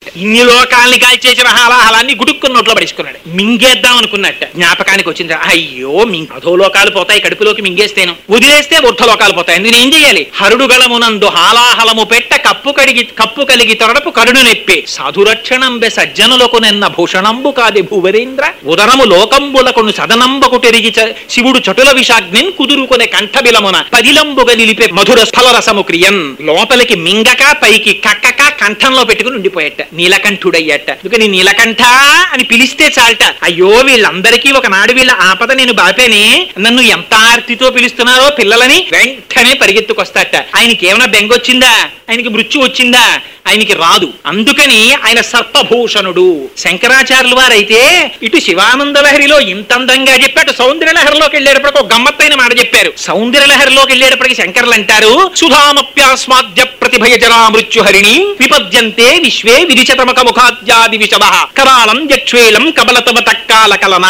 ఇన్ని లోకాల్ని కాల్చేసిన హాలాహలాన్ని గుడుక్కున్న నోట్లో పడేసుకున్నాడు మింగేద్దాం అనుకున్నట్ట జ్ఞాపకానికి వచ్చింది అయ్యో మీ అధోలోకాలు పోతాయి కడుపులోకి మింగేస్తేను వదిలేస్తే లోకాలు పోతాయి నేను ఏం చేయాలి హరుడుగళమునందు హాలాహలము పెట్ట కప్పు కడిగి కప్పు కలిగి తొరడపు కరుడు నెప్పే సాధురక్షణంబె సజ్జనులకు నిన్న భూషణంబు కాది భూవరేంద్ర ఉదరము లోకంబులకును సదనంబకు తెరిగి చ- శివుడు చటుల విషాగ్నిన్ కుదురుకొనే కంఠబిలమున పదిలంబుగా నిలిపే మధుర స్థల రసము క్రియన్ లోపలికి మింగక పైకి కక్కక కంఠంలో పెట్టుకుని ఉండిపోయట నీలకంఠుడయ్యట అందుకని నీలకంఠ అని పిలిస్తే చాలట అయ్యో వీళ్ళందరికీ ఒకనాడు వీళ్ళ ఆపద నేను బాపేనే నన్ను ఎంత ఆర్తితో పిలుస్తున్నారో పిల్లలని వెంటనే పరిగెత్తుకొస్తాట ఆయనకి ఏమైనా బెంగొచ్చిందా ఆయనకి మృత్యు వచ్చిందా ఆయనకి రాదు అందుకని ఆయన సర్పభూషణుడు శంకరాచార్యులు వారైతే ఇటు శివానంద లహరిలో ఇంత అందంగా చెప్పాడు సౌందర్య లహరిలోకి వెళ్ళేటప్పటికి ఒక గమ్మత్తైన మాట చెప్పారు సౌందర్య లహరిలోకి వెళ్ళేటప్పటికి శంకర్లు అంటారు సుధామప్యాస్మాద్య ప్రతిభయ జరా మృత్యుహరిణి విపద్యంతే విశ్వే విరిచతమక ముఖాద్యాది విషవ కరాళం యక్ష్వేలం కబలతమ తక్కాల కలన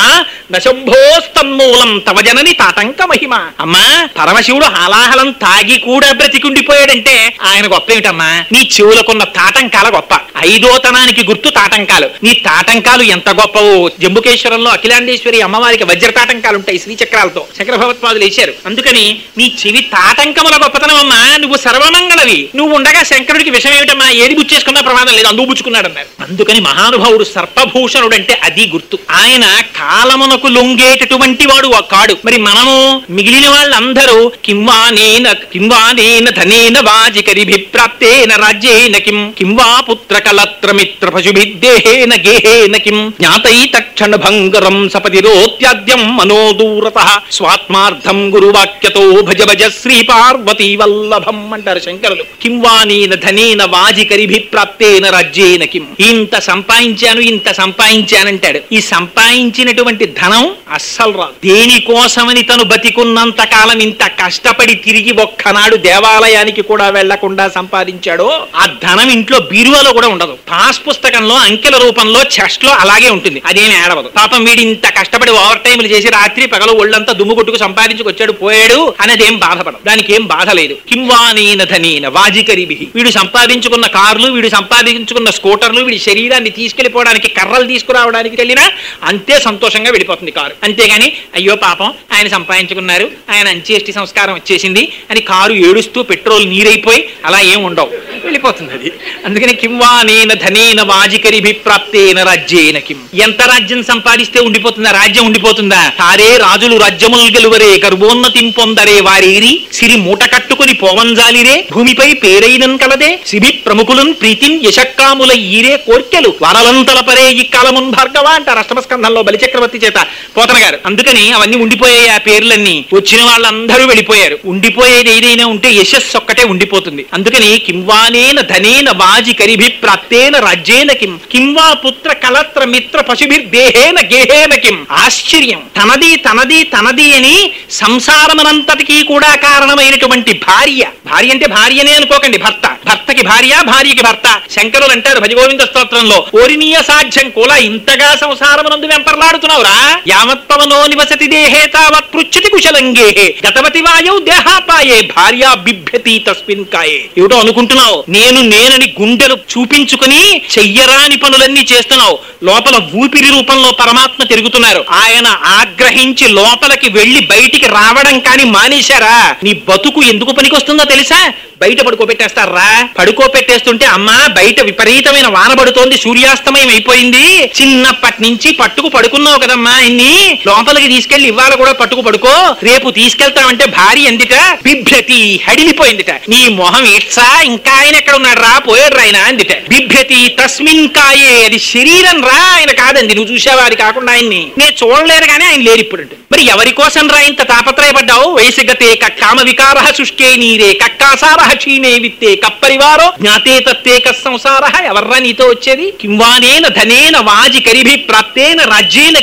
దశంభోస్తన్మూలం తవ జనని తాటంక మహిమ అమ్మా పరమశివుడు హాలాహలం తాగి కూడా బ్రతికుండిపోయాడంటే ఆయన గొప్ప ఏమిటమ్మా నీ చెవులకున్న తాటంకాల గొప్ప ఐదోతనానికి గుర్తు తాటంకాలు నీ తాటంకాలు ఎంత గొప్పవో జంబుకేశ్వరంలో అఖిలాండేశ్వరి అమ్మవారికి వజ్ర తాటంకాలు ఉంటాయి శ్రీచక్రాలతో శంకర భగవత్పాదులు వేశారు అందుకని నీ చెవి తాటంకముల గొప్పతనం అమ్మా నువ్వు సర్వమంగళవి నువ్వు ఉండగా శంకరుడికి విషయం ఏమిటమ్మా ఏది బుచ్చేసుకున్నా ప్రమాదం లేదు అందుకు బుచ్చుకున్నాడు అన్నారు అందుకని మహానుభావుడు సర్పభూషణుడు అంటే అది గుర్తు ఆయన కాలమునకు లొంగేటటువంటి వాడు ఆ కాడు మరి మనము మిగిలిన వాళ్ళందరూ కింవానేన కింవానేన ధనేన వాజికరిభిప్రాప్తేన రాజ్యేన కిం కింవా పుత్ర కలత్ర మిత్ర పశుభిద్దేహేన గేహేన కిం జ్ఞాతై తక్షణ భంగరం సపతిరోత్యాద్యం మనోదూరత స్వాత్మార్థం గురువాక్యతో భజ భజ శ్రీ పార్వతీ వల్లభం అంటారు శంకరులు కింవానేన ధనేన వాజికరిభిప్రాప్తేన రాజ్యేన కిం ఇంత సంపాదించాను ఇంత సంపాదించానంటాడు ఈ సంపాదించినటువంటి ధనం అస్సలు రాదు దేనికోసమని తను బతికున్నంత కాలం ఇంత కష్టపడి తిరిగి ఒక్కనాడు దేవాలయానికి కూడా వెళ్లకుండా సంపాదించాడో ఆ ధనం ఇంట్లో బీరువాలో కూడా ఉండదు పాస్ పుస్తకంలో అంకెల రూపంలో చెస్ట్ లో అలాగే ఉంటుంది అదేమి ఏడవదు పాపం వీడు ఇంత కష్టపడి ఓవర్ టైంలు చేసి రాత్రి పగలు ఒళ్ళంతా దుమ్ము కొట్టుకు సంపాదించుకొచ్చాడు పోయాడు అనేది ఏం బాధపడదు దానికి ఏం బాధ లేదు కింవానీన ధనీన వాజికరిబి వీడు సంపాదించుకున్న కార్లు వీడు సంపాదించుకున్న స్కూటర్లు వీడి శరీరాన్ని తీసుకెళ్లిపోవడానికి కర్రలు తీసుకురావడానికి వెళ్ళినా అంతే సంతోషంగా వెళ్ళిపోతుంది కారు అంతేగాని అయ్యో పాపం ఆయన సంపాదించుకున్నారు ఆయన అంత్యేష్టి సంస్కారం వచ్చేసింది అని కారు ఏడుస్తూ పెట్రోల్ నీరైపోయి అలా ఏం ఉండవు వెళ్ళిపోతుంది అది అందుకని కింవానేన ధనేన వాజికరిభి ప్రాప్తేన రాజ్యేన కిం ఎంత రాజ్యం సంపాదిస్తే ఉండిపోతుందా రాజ్యం ఉండిపోతుందా తారే రాజులు రాజ్యములు గెలువరే గర్వోన్నతిం పొందరే వారేరి సిరి మూట కట్టుకుని పోవంజాలిరే భూమిపై పేరైనన్ కలదే సిబి ప్రముఖులను ప్రీతిం యశక్కాముల ఈరే కోర్కెలు వరలంతలపరే ఈ కాలమున్ భార్గవ అంటారు అష్టమస్కంధంలో బలిచక్రవర్తి చేత పోతన గారు అందుకని అవన్నీ ఉండిపోయాయి ఆ పేర్లన్నీ వచ్చిన వాళ్ళందరూ వెళ్ళిపోయారు ఉండిపోయేది ఏదైనా ఉంటే యశస్సు ఒక్కటే ఉండిపోతుంది అందుకని కింవానేన ధనేన వాజి కరిభి ప్రాప్తేన రాజ్యేన కిం కింవా పుత్ర కలత్ర మిత్ర పశుభిర్దేహేన గేహేన కిం ఆశ్చర్యం తనది తనది తనది అని సంసారమనంతటికీ కూడా కారణమైనటువంటి భార్య భార్య అంటే భార్యనే అనుకోకండి భర్త భర్తకి భార్య భార్యకి భర్త శంకరులు అంటారు భజగోవింద స్తోత్రంలో ఓరినీయ సాధ్యం కూడా ఇంతగా సంసారమునందు వెంపర్లాడుతున్నావురా యావత్పవనో నివసతి దేహే తావత్ పృచ్ఛతి కుశలంగేహే గతవతి వాయౌ దేహాపాయే భార్య బిభ్యతి తస్మిన్ కాయే ఏమిటో అనుకుంటున్నావు నేను నేనని గుండెలు చూపించుకుని చెయ్యరాని పనులన్నీ చేస్తున్నావు లోపల ఊపిరి రూపంలో పరమాత్మ తిరుగుతున్నారు ఆయన ఆగ్రహించి లోపలికి వెళ్లి బయటికి రావడం కాని మానేశారా నీ బతుకు ఎందుకు పనికొస్తుందో తెలుసా బయట పడుకోబెట్టేస్తారా పడుకోబెట్టేస్తుంటే అమ్మా బయట విపరీతమైన వాన పడుతోంది సూర్యాస్తమయం అయిపోయింది చిన్నప్పటి నుంచి పట్టుకు పడుకున్నావు కదమ్మా ఇన్ని లోపలికి తీసుకెళ్లి ఇవాళ కూడా పట్టుకు పడుకో రేపు తీసుకెళ్తామంటే భార్య ఎందుట బిభ్యతి హడిలిపోయిందిట నీ మొహం ఇట్సా ఇంకా ఆయన ఎక్కడ ఉన్నాడు రా పోయాడు రా ఆయన అందిట బిభ్యతి తస్మిన్ కాయే అది శరీరం రా ఆయన కాదండి నువ్వు చూసావా అది కాకుండా ఆయన్ని నేను చూడలేరు కానీ ఆయన లేరు ఇప్పుడు అంటుంది. మరి ఎవరి కోసం రా ఇంత తాపత్రయపడ్డావు వయసిగతే కామ వికార శుష్కే నీరే కక్కాసార క్షీణే విత్తే కప్పరివారో జ్ఞాతే తత్తే సంసార ఎవర్రా నీతో వచ్చేది కింవానేన ధనేన వాజి కరిభి ప్రాప్తేన రాజ్యేన కిం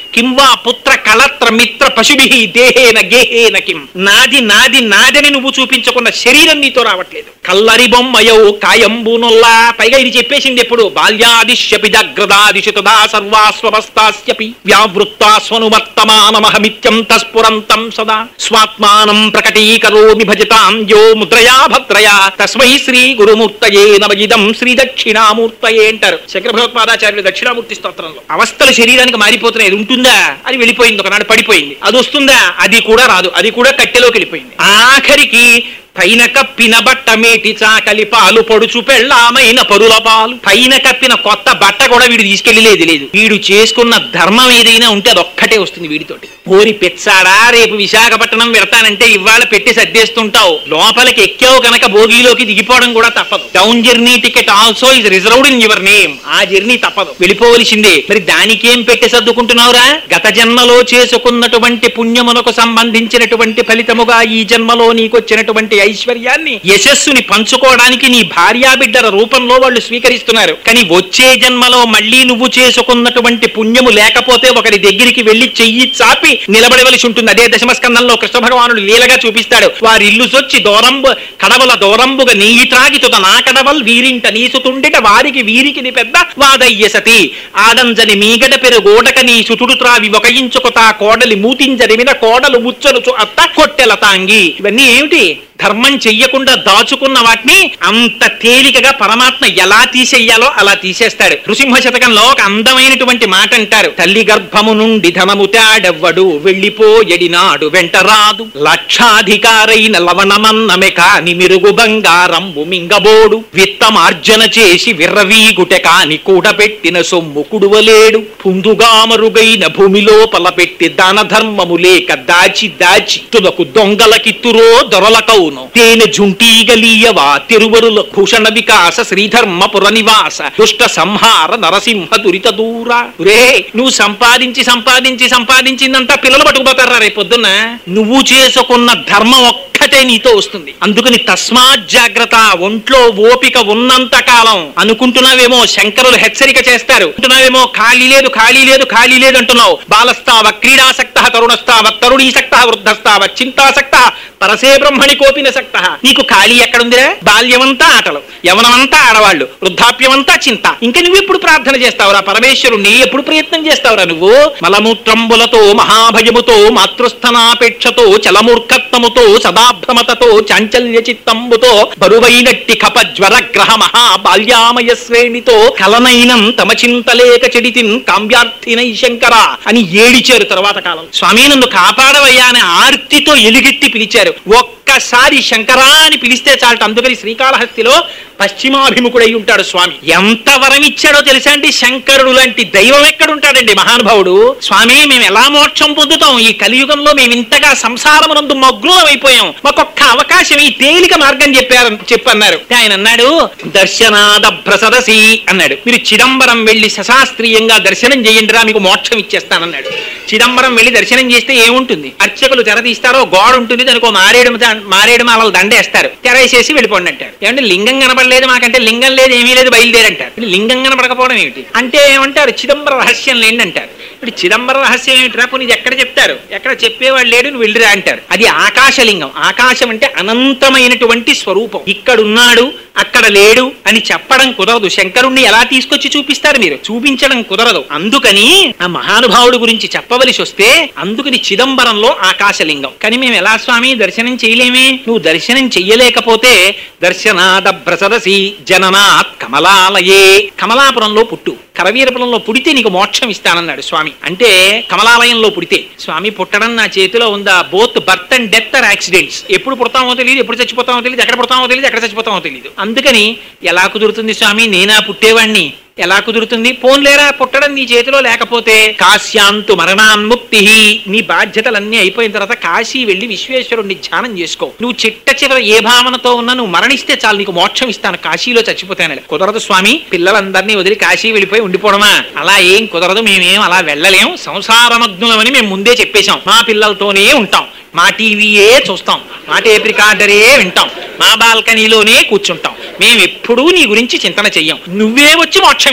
కింవా పుత్ర కళత్ర మిత్ర పశుభి దేహేన గేహేన కిం నాది నాది నాదని నువ్వు చూపించుకున్న శరీరం నీతో రావట్లేదు కల్లరి బొమ్మయో కాయంబునొల్లా పైగా ఇది చెప్పేసింది ఎప్పుడు బాల్యాదిశ్యపి జగ్రదాదిశు తదా సర్వాస్వస్తాస్యపి వ్యావృత్తాస్వనువర్తమానమహమిత్యం తస్ఫురంతం సదా స్వాత్మానం ప్రకటీకరోమి భజతాం యో ముద్రయా భద్రయా తస్మై శ్రీ గురుమూర్తయే నమగిదం శ్రీ దక్షిణామూర్తయే అంటారు శంకర భగవత్పాదాచార్యులు దక్షిణామూర్తి స్తోత్రంలో అవస్థలు శరీరానికి మారిపోతున్నాయి అది ఉంటుందా అది వెళ్ళిపోయింది ఒకనాడు పడిపోయింది అది వస్తుందా అది కూడా రాదు అది కూడా కట్టెలోకి వెళ్ళిపోయింది ఆఖరికి పైన కప్పిన బట్ట మేటి చాకలి పాలు పొడుచు పెళ్ళామైన పరుల పాలు పైన కప్పిన కొత్త బట్ట కూడా వీడు తీసుకెళ్లేదు లేదు వీడు చేసుకున్న ధర్మం ఏదైనా ఉంటే అది ఒక్కటే వస్తుంది వీడితోటి ఓరి పెచ్చాడా రేపు విశాఖపట్నం వెడతానంటే ఇవాళ పెట్టి సర్దేస్తుంటావు లోపలికి ఎక్కావు కనుక భోగిలోకి దిగిపోవడం కూడా తప్పదు down journey ticket also is reserved in your name ఆ జర్నీ తప్పదు వెళ్ళిపోవలసిందే మరి దానికేం పెట్టి సర్దుకుంటున్నావురా గత జన్మలో చేసుకున్నటువంటి పుణ్యమునకు సంబంధించినటువంటి ఫలితముగా ఈ జన్మలో నీకు వచ్చినటువంటి ఐశ్వర్యాన్ని యశస్సుని పంచుకోవడానికి నీ భార్యా బిడ్డల రూపంలో వాళ్ళు స్వీకరిస్తున్నారు కానీ వచ్చే జన్మలో మళ్ళీ నువ్వు చేసుకున్నటువంటి పుణ్యము లేకపోతే ఒకరి దగ్గరికి వెళ్లి చెయ్యి చాపి నిలబడవలసి ఉంటుంది అదే దశమస్కందంలో కృష్ణ భగవానుడు లీలగా చూపిస్తాడు వారి ఇల్లు సొచ్చి దూరంబు కడవల దూరంబుగా నీయి త్రాగి తుత నా కడవల్ వీరింట నీసుతుండిట వారికి వీరికి ని పెద్ద వాదయ్యసతి ఆడంజని మీగడ పెరుగోటక నీ సుతుడు త్రావి ఒక ఇంచుకు తా కోడలి మూతింజరిమిన కోడలు ముచ్చనుచు అత్త కొట్టెల తాంగి ఇవన్నీ ఏమిటి ధర్మం చెయ్యకుండా దాచుకున్న వాటిని అంత తేలికగా పరమాత్మ ఎలా తీసేయాలో అలా తీసేస్తాడు నృసింహ శతకంలో ఒక అందమైనటువంటి మాట అంటారు తల్లి గర్భము నుండి ధనము తాడెవ్వడు వెళ్ళిపోయడినాడు వెంట రాదు లక్షాధికారైన లవణమన్నమె కాని మిరుగు బంగారంబు మింగబోడు విత్తమార్జన చేసి విర్రవీగుటె కాని కూడబెట్టిన సొమ్ము కుడువలేడు పుందుగామరుగైన భూమి లోపల పెట్టి దాన ధర్మము లేక దాచి దాచి తులకు దొంగలకిత్తురో దొరలకౌను తేనె జుంటీగలీయవా తిరువరుల భూషణ వికాస శ్రీధర్మ పుర నివాస దుష్ట సంహార నరసింహ దురిత దూర రే నువ్వు సంపాదించి సంపాదించి సంపాదించిందంతా పిల్లలు పట్టుకుపోతారా రేపు పొద్దున్న నువ్వు చేసుకున్న ధర్మం ఒక్కటే నీతో వస్తుంది అందుకని తస్మాత్ జాగ్రత్త ఒంట్లో ఓపిక ఉన్నంత కాలం అనుకుంటున్నావేమో శంకరులు హెచ్చరిక చేస్తారు అంటున్నావేమో ఖాళీ లేదు ఖాళీ లేదు ఖాళీ లేదు అంటున్నావు బాలస్తావ క్రీడాసక్త తరుణస్తావ తరుణీసక్త వృద్ధస్తావ చింతాసక్త పరసే బ్రహ్మణి కోపిన సక్త నీకు ఖాళీ ఎక్కడుందిరా బాల్యమంతా ఆటలు యవనమంతా ఆడవాళ్ళు వృద్ధాప్యమంతా చింత ఇంకా నువ్వు ఎప్పుడు ప్రార్థన చేస్తావురా పరమేశ్వరుణ్ణి ఎప్పుడు ప్రయత్నం చేస్తావురా నువ్వు మలమూత్రంబులతో మహాభయముతో మాతృస్థనాపేక్షతో చలమూర్ఖత్వముతో సదాభ్రమతతో చాంచల్య చిత్తంబుతో బరువైనట్టి కప జ్వర గ్రహ మహా బాల్యామయ శ్రేణితో కలనైనం తమ చింతలేక చెడితిన్ కాంబ్యార్థినై శంకర అని ఏడిచారు తర్వాత కాలం స్వామి నన్ను కాపాడవయ్యా అని ఆర్తితో ఎలుగెత్తి పిలిచారు ఒక్కసారి శంకరా అని పిలిస్తే చాలట అందుకని శ్రీకాళహస్తిలో పశ్చిమాభిముఖుడై ఉంటాడు స్వామి ఎంత వరం ఇచ్చాడో తెలుసా అండి శంకరుడు లాంటి దైవం ఎక్కడుంటాడండి మహానుభావుడు స్వామి మేము ఎలా మోక్షం పొందుతాం ఈ కలియుగంలో మేము ఇంతగా సంసారమునందు మగ్నం అయిపోయాం మాకొక్క అవకాశం ఈ తేలిక మార్గం చెప్పారు చెప్పన్నారు ఆయన అన్నాడు దర్శనాద భ్రసదసి అన్నాడు మీరు చిదంబరం వెళ్లి సశాస్త్రీయంగా దర్శనం చేయండిరా మీకు మోక్షం ఇచ్చేస్తానన్నాడు చిదంబరం వెళ్లి దర్శనం చేస్తే ఏముంటుంది అర్చకులు తెర తీస్తారో గోడ ఉంటుంది దానికి ఓ మారేడు మారేడు మాలలు దండేస్తారు తెర వేసేసి వెళ్ళిపోండి అంటారు ఏమంటే లింగం కనపడలేదు మాకంటే లింగం లేదు ఏమీ లేదు బయలుదేరంటారు ఇప్పుడు లింగం కనపడకపోవడం ఏమిటి అంటే ఏమంటారు చిదంబర రహస్యం లేండి అంటారు ఇప్పుడు చిదంబర రహస్యం ఏమిటిరా పోనీ ఇది ఎక్కడ చెప్తారు ఎక్కడ చెప్పేవాడు లేడు నువ్వు వెళ్ళిరా అంటారు అది ఆకాశలింగం ఆకాశం అంటే అనంతమైనటువంటి స్వరూపం ఇక్కడున్నాడు అక్కడ లేడు అని చెప్పడం కుదరదు శంకరుణ్ణి ఎలా తీసుకొచ్చి చూపిస్తారు మీరు చూపించడం కుదరదు అందుకని ఆ మహానుభావుడు గురించి చెప్పవలసి వస్తే అందుకని చిదంబరంలో ఆకాశలింగం కానీ మేము ఎలా స్వామి దర్శనం చేయలేమే నువ్వు దర్శనం చెయ్యలేకపోతే దర్శనాద భ్రసదసి జననాత్ కమలాలయే కమలాపురంలో పుట్టు కరవీరపురంలో పుడితే నీకు మోక్షం ఇస్తానన్నాడు స్వామి అంటే కమలాలయంలో పుడితే స్వామి పుట్టడం నా చేతిలో ఉందా both birth and death are accidents ఎప్పుడు పుడతామో తెలియదు ఎప్పుడు చచ్చిపోతామో తెలియదు ఎక్కడ పుడతామో తెలియదు ఎక్కడ చచ్చిపోతామో తెలియదు అందుకని ఎలా కుదురుతుంది స్వామి నేనా పుట్టేవాణ్ణి ఎలా కుదురుతుంది పోన్లేరా పుట్టడం నీ చేతిలో లేకపోతే కాశ్యాంతు మరణాన్ముక్తి నీ బాధ్యతలన్నీ అయిపోయిన తర్వాత కాశీ వెళ్ళి విశ్వేశ్వరుణ్ణి ధ్యానం చేసుకో నువ్వు చిట్ట చివర ఏ భావనతో ఉన్నా నువ్వు మరణిస్తే చాలు నీకు మోక్షం ఇస్తాను కాశీలో చచ్చిపోతాను కుదరదు స్వామి పిల్లలందరినీ వదిలి కాశీ వెళ్ళిపోయి ఉండిపోవడమా అలా ఏం కుదరదు మేమేం అలా వెళ్ళలేం సంసారమగ్నులమని మేము ముందే చెప్పేశాం మా పిల్లలతోనే ఉంటాం మా టీవీయే చూస్తాం మా టేప్ రికార్డరే వింటాం మా బాల్కనీలోనే కూర్చుంటాం మేము ఎప్పుడూ నీ గురించి చింతన చెయ్యం నువ్వే వచ్చి మోక్షమి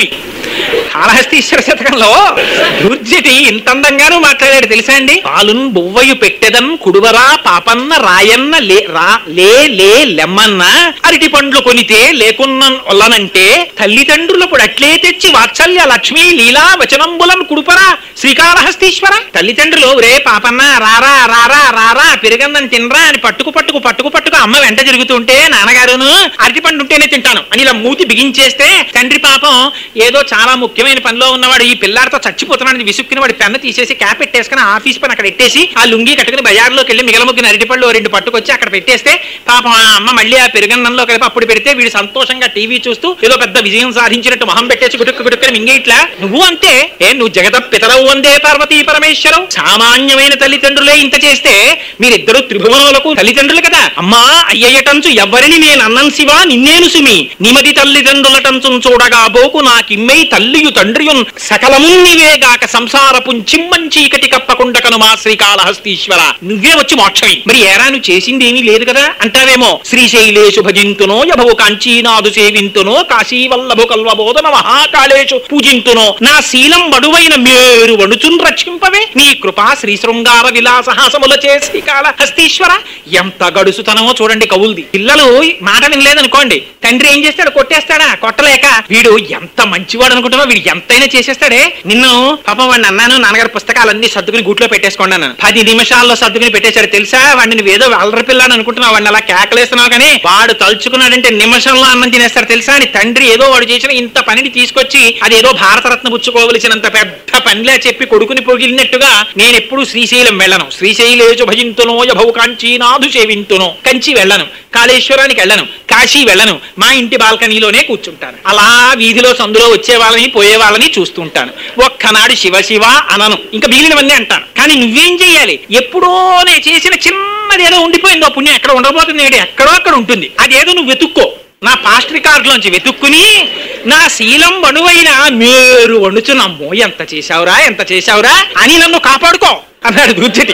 కాళహస్తీశ్వర శతకంలో దుర్జటి ఇంత అందంగానూ మాట్లాడాడు తెలుసా అండి పాలున్ బువ్వయు పెట్టెదన్ కుడువరా పాపన్న రాయన్న లే రా లే లే లెమ్మన్న అరటి పండ్లు కొనితే లేకున్న ఒల్లనంటే తల్లిదండ్రులప్పుడు అట్లే తెచ్చి వాత్సల్య లక్ష్మీ లీలా వచనంబులను కుడుపరా శ్రీకాళహస్తీశ్వర తల్లిదండ్రులు రే పాపన్న రారా రారా రారా పెరుగన్నం తినరా అని పట్టుకు పట్టుకు పట్టుకు పట్టుకు అమ్మ వెంట జరుగుతుంటే నాన్నగారును అరటి పండు ఉంటేనే తింటాను అని ఇలా మూతి బిగించేస్తే తండ్రి పాపం ఏదో చాలా ముఖ్యమైన పనిలో ఉన్నవాడు ఈ పిల్లాడితో చచ్చిపోతున్నాడు విసుక్కుని వాడి పెన్న తీసేసి క్యాప్ పెట్టేసుకుని ఆఫీస్ పని అక్కడ పెట్టేసి ఆ లుంగి కట్టుకుని బజార్లోకి వెళ్ళి మిగలముగ్గిన అరటిపళ్ళు ఓ రెండు పట్టుకొచ్చి అక్కడ పెట్టేస్తే పాపం ఆ అమ్మ మళ్ళీ ఆ పెరుగన్నంలో కలిపి అప్పుడు పెడితే వీడు సంతోషంగా టీవీ చూస్తూ ఏదో పెద్ద విజయం సాధించినట్టు మొహం పెట్టేసి గుటుక్కు గుటుక్కని మింగేట్లా నువ్వు అంతే ఏ నువ్వు జగత పితరవు వందే పార్వతీ పరమేశ్వరం సామాన్యమైన తల్లిదండ్రులే ఇంత చేస్తే మీరిద్దరు త్రిభువనములకు తల్లిదండ్రులు కదా అమ్మా అయ్యటంచు ఎవ్వరిని నేను అన్నం శివా నిన్నేను సుమి నిమది తల్లిదండ్రులటంచు చూడగా బోకు నాకిమ్మై తల్లియు తండ్రియున్ సకలము నీవేగాక సంసారపు చిమ్మం చీకటి కప్పకుండా కనుమా శ్రీకాళహస్తీశ్వర నువ్వే వచ్చి మోక్షమి మరి ఏరా నువ్వు చేసింది ఏమీ లేదు కదా అంటావేమో శ్రీశైలేషు భజింతునో యభవు కాంచీనాథు సేవింతునో కాశీవల్లభు కల్వబోధన మహాకాళేషు పూజింతునో నా శీలం బడువైన మేరు వణుచున్ రక్షింపవే నీ కృపా శ్రీ శృంగార విలాసహాసముల చేసి కాళ హస్తీశ్వర ఎంత గడుసుతనమో చూడండి కవుల్ది పిల్లలు మాట వినలేదనుకోండి తండ్రి ఏం చేస్తాడు కొట్టేస్తాడా కొట్టలేక వీడు ఎంత మంచివాడు అనుకుంటున్నావు వీడు ఎంతైనా చేసేస్తాడే నిన్ను పాపం వాడిని అన్నాను నాన్నగారి పుస్తకాలన్నీ సర్దుకుని గూట్లో పెట్టేసుకోండి అన్నాను పది నిమిషాల్లో సర్దుకుని పెట్టేశాడు తెలుసా వాడిని నువ్వేదో అల్లరి పిల్లని అనుకుంటున్నావు వాడిని అలా కేకలేస్తున్నావు కానీ వాడు తలుచుకున్నాడంటే నిమిషంలో అన్నం తినేస్తాడు తెలుసా అని తండ్రి ఏదో వాడు చేసిన ఇంత పనిని తీసుకొచ్చి అది ఏదో భారతరత్న పుచ్చుకోవలసినంత పెద్ద పనిలా చెప్పి కొడుకుని పొగిలినట్టుగా నేను ఎప్పుడు శ్రీశైలం వెళ్ళను శ్రీశైలేజు భజింతునో యభవు కాంచీనాథు సేవింతునో కంచి వెళ్ళను కాళేశ్వరానికి వెళ్ళను కాశీ వెళ్ళను మా ఇంటి బాల్కనీలోనే కూర్చుంటాను అలా వీధిలో సందులో వచ్చే వాళ్ళని పోయే వాళ్ళని చూస్తుంటాను ఒక్కనాడు శివ శివ అనను ఇంకా మిగిలినవన్నీ అంటాను కానీ నువ్వేం చెయ్యాలి ఎప్పుడో నేను చేసిన చిన్నది ఏదో ఉండిపోయిందో పుణ్యం ఎక్కడ ఉండబోతుంది ఏంటి ఎక్కడో అక్కడ ఉంటుంది అదేదో నువ్వు వెతుక్కో నా పాస్ట్ రికార్డులోంచి వెతుక్కుని నా శీలం వణువైన మేరు వండుచున్నమ్మో ఎంత చేశావురా ఎంత చేశావురా అని నన్ను కాపాడుకో అన్నాడు దుర్జటి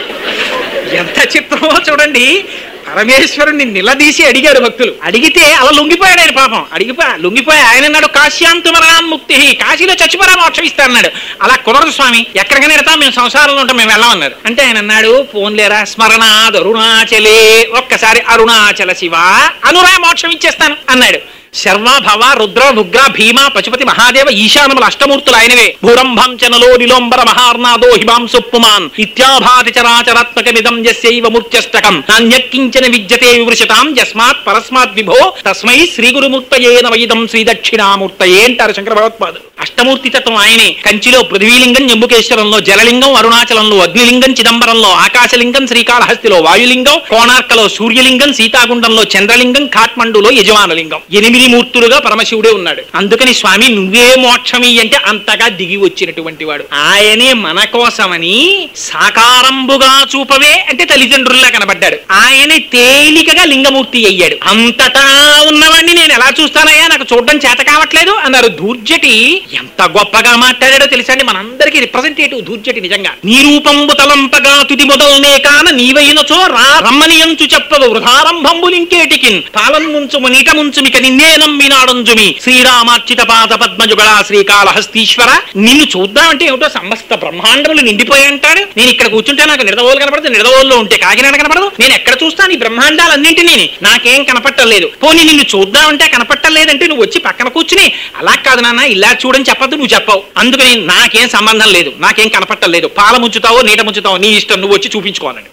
ఎంత చిత్రమో చూడండి పరమేశ్వరుణ్ణి నిలదీసి అడిగాడు భక్తులు అడిగితే అలా లొంగిపోయాడు ఆయన పాపం అడిగిపోయా లొంగిపోయి ఆయన అన్నాడు కాశ్యాంతుమరాన్ ముక్తి కాశీలో చచ్చిపోరా మోక్షం ఇస్తా అన్నాడు అలా కుదరదు స్వామి ఎక్కడికైనా వెళ్తాం మేము సంసారంలో ఉంటాం మేము వెళ్ళమన్నారు అంటే ఆయన అన్నాడు పోన్లేరా స్మరణాద్ అరుణాచలే ఒక్కసారి అరుణాచల శివ అనురా మోక్షం ఇచ్చేస్తాను అన్నాడు శర్వ భవ రుద్ర నుగ్ర భీమ పశుపతి మహాదేవ ఈశానముల అష్టమూర్తులు ఆయనవే భూరంభం చనలో నిలోంబర మహార్నాదో హిమాంసు పుమాన్ ఇత్యాభాతి చరాచరాత్మకమిదం యస్యైవ మూర్త్యష్టకం నాణ్యక్కించన విద్యతే వివృషతాం యస్మాత్ పరస్మాత్ విభో తస్మై శ్రీ గురుమూర్తయే నవయిదం శ్రీ దక్షిణామూర్తయే అంటారు శంకర భగవత్పాదులు అష్టమూర్తి తత్వం ఆయనే కంచిలో పృథ్వీలింగం జంబుకేశ్వరంలో జలలింగం అరుణాచలంలో అగ్నిలింగం చిదంబరంలో ఆకాశలింగం శ్రీకాళహస్తిలో వాయులింగం కోణార్కలో సూర్యలింగం సీతాగుండంలో చంద్రలింగం కాఠ్మండులో యజమానలింగం ఎనిమిది మూర్తులుగా పరమశివుడే ఉన్నాడు అందుకని స్వామి నువ్వే మోక్షమి అంటే అంతగా దిగి వచ్చినటువంటి వాడు ఆయనే మన కోసమని సాకారంబుగా చూపవే అంటే తల్లిదండ్రుల్లా కనబడ్డాడు ఆయనే తేలికగా లింగమూర్తి అయ్యాడు అంతటా ఉన్నవాడిని నేను ఎలా చూస్తానయ్యా నాకు చూడడం చేత కావట్లేదు అన్నారు దూర్జటి ఎంత గొప్పగా మాట్లాడాడో తెలుసండి మనందరికీ రిప్రజెంటేటివ్ దూర్జటి నిజంగా నీ రూపంబు తలంపగా తుది మొదలనే కాన నీవైనచో రా రమ్మనియంచు చెప్పదు వృధారంభంబులింకేటికిన్ పాలన్ ముంచుము నీట ముంచుమిక నిన్నే నమ్మినాడంజుమి శ్రీరామార్చిత పాద పద్మజుగళ శ్రీకాళహస్తీశ్వర నిన్ను చూద్దామంటే ఏమిటో సమస్త బ్రహ్మాండములు నిండిపోయి అంటాడు నేను ఇక్కడ కూర్చుంటే నాకు నిడదవోలు కనపడదు నిడదవోల్లో ఉంటే కాకినాడ కనపడదు నేను ఎక్కడ చూస్తాను ఈ బ్రహ్మాండాలన్నింటినీ నాకేం కనపట్టలేదు పోనీ నిన్ను చూద్దామంటే కనపట్టలేదంటే నువ్వు వచ్చి పక్కన కూర్చుని అలా కాదు నాన్న ఇలా చూడని చెప్పద్దు నువ్వు చెప్పవు అందుకని నాకేం సంబంధం లేదు నాకేం కనపట్టలేదు పాల ముంచుతావో నీట ముంచుతావో నీ ఇష్టం నువ్వు వచ్చి చూపించుకోవాలండి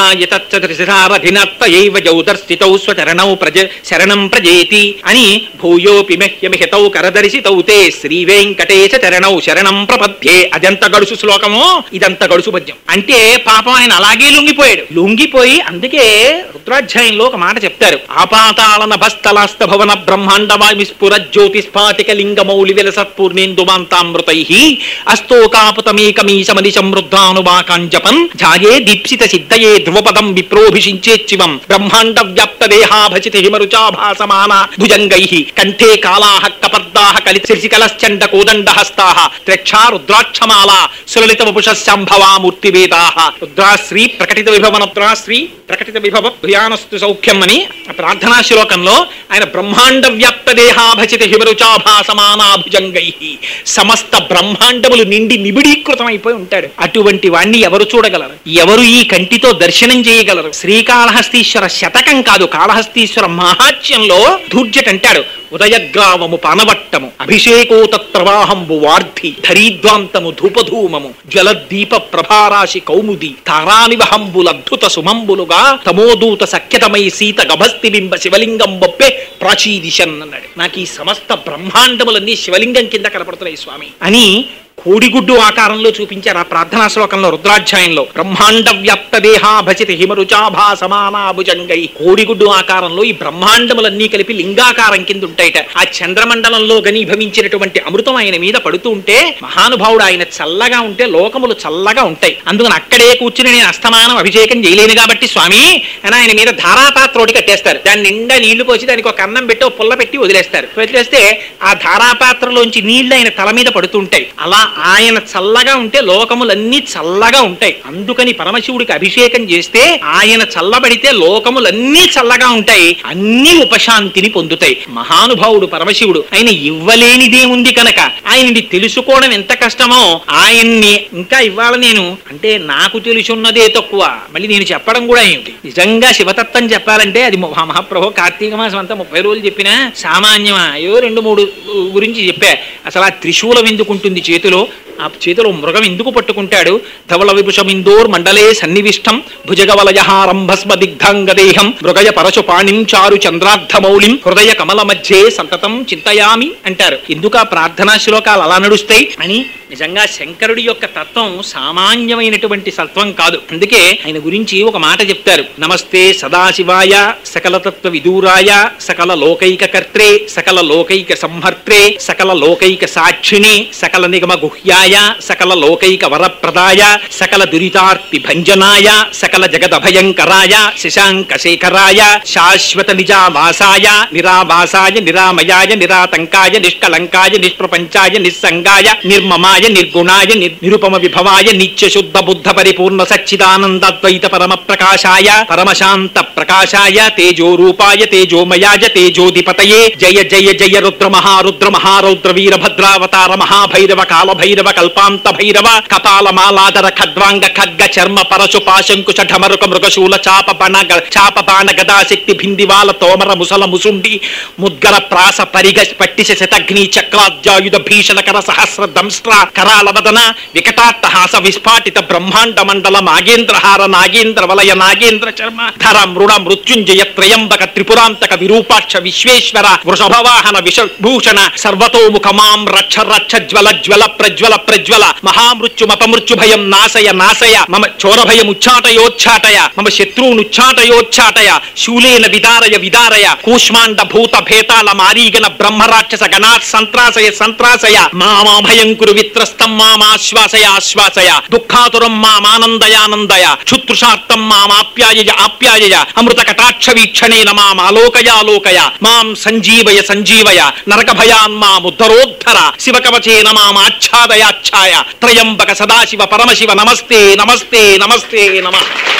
పార్థాయతత్రిశిరారధినత్త ఏవ జౌదర్స్థితౌ స్వచరణౌ ప్రజ శరణం ప్రజేతి అని భూయోపి మహ్యమిహితౌ కరదర్శితౌ తే శ్రీ వెంకటేశ చరణౌ శరణం ప్రపద్యే అదెంత గడుసు శ్లోకమో ఇదంత గడుసు పద్యం అంటే పాపం ఆయన అలాగే లొంగిపోయాడు లొంగిపోయి అందుకే రుద్రాధ్యాయంలో ఒక మాట చెప్తారు ఆపాతాళన భస్తలాస్త భవన బ్రహ్మాండవాయు విస్ఫుర జ్యోతిస్ఫాటిక లింగమౌలి విలసత్పూర్ణేందుమాంతామృతై అస్తోకాపుతమేకమీశమని సమృద్ధానువాకాంజపన్ ఝాయే దీప్సిత సిద్ధయే ధ్రువపదం విప్రోభిషించేచ్చివం బ్రహ్మాండ వ్యాప్త దేహాభచిత హిమరుచాభాసమాన భుజంగ భుజంగై కంఠే కాళాహ కపర్దాహ కలిశికలశ్చండ కోదండ హస్తాహ త్రక్షా రుద్రాక్షమాల సులలిత వపుషాంభవామూర్తి వేదాహ రుద్రాశ్రీ ప్రకటిత విభవన రుద్రాశ్రీ ప్రకటిత విభవ భుయానస్తు సౌఖ్యం అని ఆ ప్రార్థనా శ్లోకంలో ఆయన బ్రహ్మాండ వ్యాప్త దేహాభచిత హిమరుచాభాసమానాభుజంగై సమస్త బ్రహ్మాండములు నిండి నిబిడీకృతమైపోయి ఉంటాడు అటువంటి వాణ్ణి ఎవరు చూడగలరు ఎవరు ఈ కంటితో దర్శనం చేయగలరు శ్రీకాళహస్తీశ్వర శతకం కాదు కాళహస్తీశ్వర మహాత్యంలో ధూర్జట్ అంటాడు ఉదయగ్రావము పానవట్టము అభిషేకోత ప్రవాహంబు వార్ధి ధరీద్వాంతము ధూపధూమము జ్వలద్దీప ప్రభారాశి కౌముది తారానివహంబుల అద్భుత సుమంబులుగా తమోదూత సఖ్యతమై సీత గభస్తి బింబ శివలింగం బొప్పే ప్రాచీదిశన్ అన్నాడు నాకు ఈ సమస్త బ్రహ్మాండములన్నీ శివలింగం కింద కనపడుతున్నాయి స్వామి అని కోడిగుడ్డు ఆకారంలో చూపించారు ఆ ప్రార్థనా శ్లోకంలో రుద్రాధ్యాయంలో బ్రహ్మాండ వ్యాప్త దేహాభచిత హిమరుచాభా సమానాభుజంగై కోడిగుడ్డు ఆకారంలో ఈ బ్రహ్మాండములన్నీ కలిపి లింగాకారం కింద ఉంటాయిట ఆ చంద్రమండలంలో గనీభవించినటువంటి అమృతం ఆయన మీద పడుతూ ఉంటే మహానుభావుడు ఆయన చల్లగా ఉంటే లోకములు చల్లగా ఉంటాయి అందుకని అక్కడే కూర్చుని నేను అస్తమానం అభిషేకం చేయలేను కాబట్టి స్వామి అని ఆయన మీద ధారాపాత్ర ఒకటి కట్టేస్తారు దాని నిండా నీళ్లు పోసి దానికి ఒక అన్నం పెట్టి ఒక పుల్ల పెట్టి వదిలేస్తారు వదిలేస్తే ఆ ధారాపాత్రలోంచి నీళ్లు ఆయన తల మీద పడుతుంటాయి అలా ఆయన చల్లగా ఉంటే లోకములన్నీ చల్లగా ఉంటాయి అందుకని పరమశివుడికి అభిషేకం చేస్తే ఆయన చల్లబడితే లోకములన్నీ చల్లగా ఉంటాయి అన్ని ఉపశాంతిని పొందుతాయి మహానుభావుడు పరమశివుడు ఆయన ఇవ్వలేనిదేముంది కనుక ఆయనని తెలుసుకోవడం ఎంత కష్టమో ఆయన్ని ఇంకా ఇవాళ నేను అంటే నాకు తెలుసున్నదే తక్కువ మళ్ళీ నేను చెప్పడం కూడా ఏమిటి నిజంగా శివతత్వం చెప్పాలంటే అది మహా- మహాప్రభు కార్తీక మాసం అంతా ముప్పై రోజులు చెప్పినా సామాన్యమా అయ్యో రెండు మూడు గురించి చెప్పా అసలు ఆ త్రిశూలం ఎందుకుంటుంది చేతిలో ఆ చేతిలో మృగం ఎందుకు పట్టుకుంటాడు ధవళ విభుషమిందోర్ మండలే సన్నివిష్టం భుజగవలయహారం భస్మ దిగ్ధాంగదేహం మృగయ పరశు పాణిం చారు చంద్రార్థమౌళిం హృదయ కమల మధ్యే సంతతం చింతయామి అంటారు ఎందుకు ఆ ప్రార్థనా శ్లోకాలు అలా నడుస్తాయి అని నిజంగా శంకరుడి యొక్క తత్వం సామాన్యమైనటువంటి సత్వం కాదు అందుకే ఆయన గురించి ఒక మాట చెప్తారు నమస్తే సదాశివాయ సకల తత్వ విదూరాయ సకల లోకైక కర్త్రే సకల లోకైక సంహర్త్రే సకల లోకైక సాక్షిణే సకల నిగమ గుహ్యాయ సకల లోకైక వరప్రదాయ సకల దురితార్తి భంజనాయ సకల జగదభయంకరాయ శశాంక శేఖరాయ శాశ్వత నిజావాసాయ నిరావాసాయ నిరామయాయ నిరాతంకాయ నిష్కలంకాయ నిష్ప్రపంచాయ నిస్సంగాయ నిర్మమాయ నిర్గుణాయ నిర్- నిరుపమ విభవాయ నిత్య శుద్ధ బుద్ధ పరిపూర్ణ సచ్చిదానందద్వైత పరమ ప్రకాశాయ పరమశాంత ప్రకాశాయ తేజో రూపాయ తేజోమయాయ తేజోధిపతయే జయ జయ జయ రుద్ర మహారుద్ర మహారౌద్ర వీరభద్రావతార మహాభైరవ కాల భైరవ కల్పాంత భైరవ కపాల మాలాదర ఖడ్వాంగ ఖడ్గ చర్మ పరశు పాశంకుశ ఢమరుక మృగశూల చాప బణ గ- చాప బాణ గదాశక్తి భిందివాల తోమర ముసల ముసుండి ముద్గర ప్రాస పరిగ పట్టిశ శతగ్ని చక్రాద్యాయుధ భీషణకర సహస్ర దంస్ట్ర కరాల వదన వికటాట్టహాస విస్ఫాటిత బ్రహ్మాండ మండల నాగేంద్రహార నాగేంద్ర వలయ నాగేంద్ర చర్మ ధర మృడ మృత్యుంజయ త్రయంబక త్రిపురాంతక విరూపాక్ష విశ్వేశ్వర వృషభవాహన విషభూషణ సర్వతోముఖ మాం రక్ష రక్ష జ్వల జ్వల ప్రజ్వల ప్రజ్వల మహామృత్యుమపమృత్యు భయం నాశయ నాశయ మమ చోరభయం ఉచ్చాటయోచ్చాటయ మమ శత్రువునుచ్చాటయోచ్చాటయ శూలేన విదారయ విదారయ కూష్మాండ భూత భేతాళ మారీగణ బ్రహ్మరాక్షస గణాత్ సంత్రాసయ సంత్రాసయ మామాభయం కురు విత్రస్తం మామాశ్వాసయ ఆశ్వాసయ దుఃఖాతురం మామానందయానందయ క్షుతృషార్థం మామాప్యాయయ ఆప్యాయయ అమృత కటాక్ష వీక్షణేన మామాలోకయాలోకయ మాం సంజీవయ సంజీవయ నరక భయాన్ మాముద్ధరోద్ధర శివకవచేన మామాచ్ఛాదయాచ్ఛాయ త్రయంబక సదాశివ పరమశివ నమస్తే నమస్తే నమస్తే నమ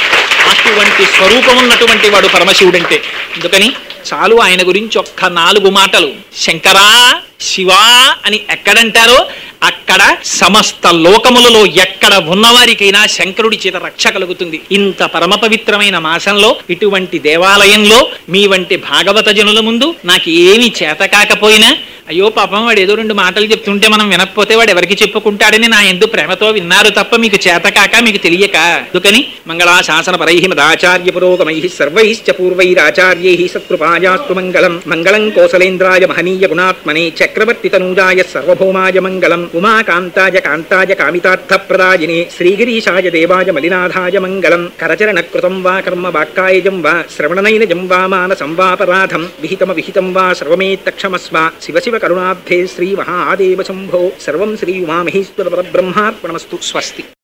అటువంటి స్వరూపం ఉన్నటువంటి వాడు పరమశివుడంటే అందుకని చాలు ఆయన గురించి ఒక్క నాలుగు మాటలు శంకరా శివా అని ఎక్కడంటారో అక్కడ సమస్త లోకములలో ఎక్కడ ఉన్నవారికైనా శంకరుడి చేత రక్ష కలుగుతుంది ఇంత పరమ పవిత్రమైన మాసంలో ఇటువంటి దేవాలయంలో మీ వంటి భాగవత జనుల ముందు నాకు ఏమి చేత కాకపోయినా అయ్యో పాపం వాడు ఏదో రెండు మాటలు చెప్తుంటే మనం వినకపోతే వాడు ఎవరికి చెప్పుకుంటాడని నా ఎందు ప్రేమతో విన్నారు తప్ప మీకు చేతకాక మీకు తెలియక అందుకని మంగళాశాసన పరై మదాచార్య పురోగమై సర్వైశ్చ పూర్వైరాచార్యై సత్కృపాయాస్తు మంగళం మంగళం కోసలేంద్రాయ మహనీయ గుణాత్మనే చక్రవర్తి తనూజాయ సర్వభౌమాయ మంగళం ఉమాకాంతాయ కాంతాయ కామితార్థప్రదాయినే శ్రీగిరీశాయ దేవాయ మలినాథాయ మంగళం కరచరణ కృతం వా కర్మ వాక్కాయజం వా శ్రవణనైనజం వా మానసం వాపరాధం విహితమ విహితం వా సర్వమేత్తక్షమస్వ శివ శివ కరుణాబ్ధే శ్రీ మహాదేవ శంభో సర్వం శ్రీ ఉమామహేశ్వర పరబ్రహ్మార్పణమస్తు స్వస్తి